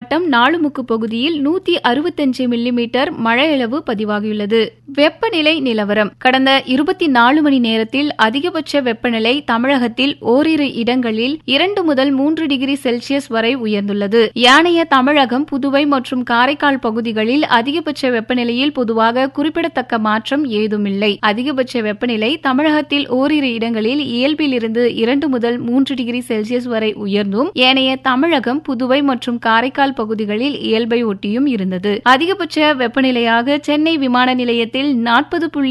மாவட்டம் நாலுமுக்கு பகுதியில் நூத்தி அறுபத்தஞ்சு மில்லிமீட்டர் மழையளவு பதிவாகியுள்ளது வெப்பநிலை நிலவரம் கடந்த இருபத்தி நாலு மணி நேரத்தில் அதிகபட்ச வெப்பநிலை தமிழகத்தில் ஓரிரு இடங்களில் இரண்டு முதல் மூன்று டிகிரி செல்சியஸ் வரை உயர்ந்துள்ளது ஏனைய தமிழகம் புதுவை மற்றும் காரைக்கால் பகுதிகளில் அதிகபட்ச வெப்பநிலையில் பொதுவாக குறிப்பிடத்தக்க மாற்றம் ஏதுமில்லை அதிகபட்ச வெப்பநிலை தமிழகத்தில் ஓரிரு இடங்களில் இயல்பிலிருந்து இரண்டு முதல் மூன்று டிகிரி செல்சியஸ் வரை உயர்ந்தும் ஏனைய தமிழகம் புதுவை மற்றும் காரைக்கால் பகுதிகளில் இயல்பை ஒட்டியும் இருந்தது அதிகபட்ச வெப்பநிலையாக சென்னை விமான நிலையத்தில் நாற்பது